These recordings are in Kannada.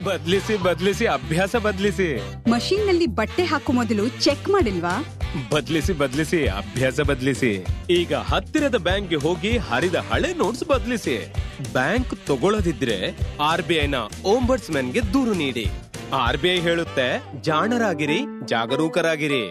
ಬದ್ಲಿಸಿ ಬದ್ಲಿಸಿ ಅಭ್ಯಾಸ ಬದ್ಲಿಸಿ ಮಷೀನ್ ನಲ್ಲಿ ಬಟ್ಟೆ ಹಾಕೋ ಮೊದಲು ಚೆಕ್ ಮಾಡಿಲ್ವಾ ಬದ್ಲಿಸಿ ಬದ್ಲಿಸಿ ಅಭ್ಯಾಸ ಬದ್ಲಿಸಿ ಈಗ ಹತ್ತಿರದ ಬ್ಯಾಂಕ್ಗೆ ಹೋಗಿ ಹರಿದ ಹಳೆ ನೋಟ್ಸ್ ಬದ್ಲಿಸಿ ಬ್ಯಾಂಕ್ ತಗೊಳ್ಳದಿದ್ರೆ ಆರ್ ಬಿ ಐನ ಗೆ ದೂರು ನೀಡಿ ಆರ್ ಬಿ ಐ ಹೇಳುತ್ತೆ ಜಾಣರಾಗಿರಿ ಜಾಗರೂಕರಾಗಿರಿ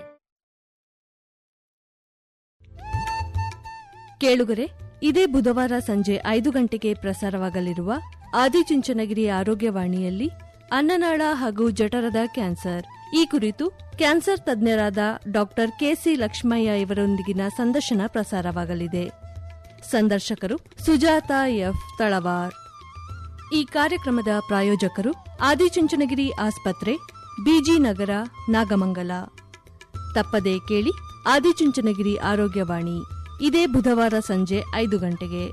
ಕೇಳುಗರೆ ಇದೇ ಬುಧವಾರ ಸಂಜೆ ಐದು ಗಂಟೆಗೆ ಪ್ರಸಾರವಾಗಲಿರುವ ಆದಿಚುಂಚನಗಿರಿ ಆರೋಗ್ಯವಾಣಿಯಲ್ಲಿ ಅನ್ನನಾಳ ಹಾಗೂ ಜಠರದ ಕ್ಯಾನ್ಸರ್ ಈ ಕುರಿತು ಕ್ಯಾನ್ಸರ್ ತಜ್ಞರಾದ ಡಾಕ್ಟರ್ ಕೆಸಿ ಲಕ್ಷ್ಮಯ್ಯ ಇವರೊಂದಿಗಿನ ಸಂದರ್ಶನ ಪ್ರಸಾರವಾಗಲಿದೆ ಸಂದರ್ಶಕರು ಸುಜಾತ ಎಫ್ ತಳವಾರ್ ಈ ಕಾರ್ಯಕ್ರಮದ ಪ್ರಾಯೋಜಕರು ಆದಿಚುಂಚನಗಿರಿ ಆಸ್ಪತ್ರೆ ಬಿಜಿ ನಗರ ನಾಗಮಂಗಲ ತಪ್ಪದೇ ಕೇಳಿ ಆದಿಚುಂಚನಗಿರಿ ಆರೋಗ್ಯವಾಣಿ ಇದೇ ಬುಧವಾರ ಸಂಜೆ ಐದು ಗಂಟೆಗೆ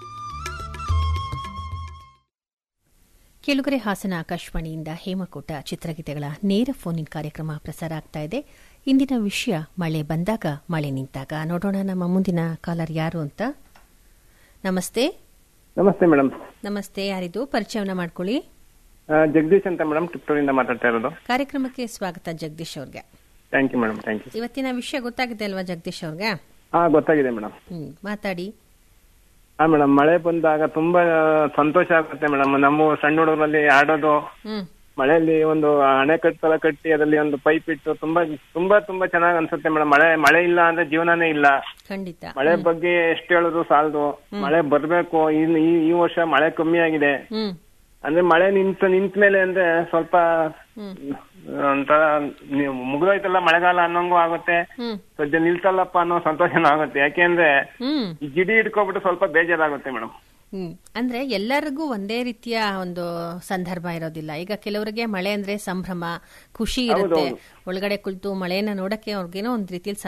ಕೆಳುಗರೆ ಹಾಸನ ಆಕಾಶವಾಣಿಯಿಂದ ಹೇಮಕೂಟ ಚಿತ್ರಗೀತೆಗಳ ನೇರ ಫೋನ್ ಇನ್ ಕಾರ್ಯಕ್ರಮ ಪ್ರಸಾರ ಆಗ್ತಾ ಇದೆ ಇಂದಿನ ವಿಷಯ ಮಳೆ ಬಂದಾಗ ಮಳೆ ನಿಂತಾಗ ನೋಡೋಣ ನಮ್ಮ ಮುಂದಿನ ಕಾಲರ್ ಯಾರು ಅಂತ ನಮಸ್ತೆ ನಮಸ್ತೆ ಮೇಡಮ್ ನಮಸ್ತೆ ಯಾರಿದು ಪರಿಚಯವನ್ನ ಮಾಡ್ಕೊಳ್ಳಿ ಜಗದೀಶ್ ಅಂತ ಮೇಡಮ್ ಟಿಪ್ಟೂರಿಂದ ಮಾತಾಡ್ತಾ ಇರೋದು ಕಾರ್ಯಕ್ರಮಕ್ಕೆ ಸ್ವಾಗತ ಜಗದೀಶ್ ಅವ್ರಿಗೆ thank you madam thank you ಇವತ್ತಿನ ವಿಷಯ ಗೊತ್ತಾಗಿದೆ ಅಲ್ವಾ ಜಗದೀಶ್ ಅವ್ರಿಗೆ ಹಾ ಗೊತ್ತಾಗಿದೆ ಮೇಡಮ್ ಹ್ಮ್ ಮಾತಾಡಿ ಹಾ ಮೇಡಮ್ ಮಳೆ ಬಂದಾಗ ತುಂಬಾ ಸಂತೋಷ ಆಗುತ್ತೆ ಮೇಡಮ್ ನಮ್ಮ ಸಣ್ಣ ಹುಡುಗರಲ್ಲಿ ಆಡೋದು ಹ್ಮ್ ಮಳೆಯಲ್ಲಿ ಒಂದು ಅಣೆಕಟ್ಟು ತರ ಕಟ್ಟಿ ಅದರಲ್ಲಿ ಒಂದು ಪೈಪ್ ಇಟ್ಟು ತುಂಬಾ ತುಂಬಾ ತುಂಬಾ ಚೆನ್ನಾಗಿ ಅನ್ಸುತ್ತೆ ಮೇಡಮ್ ಮಳೆ ಮಳೆ ಇಲ್ಲ ಅಂದ್ರೆ ಜೀವನನೇ ಇಲ್ಲ ಖಂಡಿತ ಮಳೆ ಬಗ್ಗೆ ಎಷ್ಟು ಹೇಳಿದ್ರು ಸಾಲದು ಮಳೆ ಬರ್ಬೇಕು ಇನ್- ಈ ಈ ವರ್ಷ ಮಳೆ ಕಮ್ಮಿ ಆಗಿದೆ ಹ್ಮ್ ಅಂದ್ರೆ ಮಳೆ ನಿಂತ ನಿಂತ ಮೇಲೆ ಅಂದ್ರೆ ಸ್ವಲ್ಪ ಒಂಥರ ನೀವು ಮುಗ್ದೋಯ್ತಲ್ಲ ಮಳೆಗಾಲ ಅನ್ನೋಂಗೂ ಆಗುತ್ತೆ ಹ್ಮ್ ಸದ್ಯ ನಿಲ್ತಲ್ಲಪ್ಪ ಅನ್ನೋ ಸಂತೋಷನೂ ಆಗುತ್ತೆ ಯಾಕೆಂದ್ರೆ ಹ್ಮ್ ಈ ಗಿಡಿ ಹಿಡ್ಕೊಬಿಟ್ಟು ಸ್ವಲ್ಪ ಬೇಜಾರಾಗುತ್ತೆ ಮೇಡಮ್ ಹ್ಮ್ ಅಂದ್ರೆ ಎಲ್ಲರಿಗೂ ಒಂದೇ ರೀತಿಯ ಒಂದು ಸಂದರ್ಭ ಇರೋದಿಲ್ಲ ಈಗ ಕೆಲವರಿಗೆ ಮಳೆ ಅಂದ್ರೆ ಸಂಭ್ರಮ ಖುಷಿ ಇರುತ್ತೆ ಒಳಗಡೆ ಕುಳಿತು ಮಳೆಯನ್ನ ನೋಡಕ್ಕೆ ಅವ್ರಿಗೇನೋ ಒಂದ್ ರೀತಿಯಲ್ಲಿ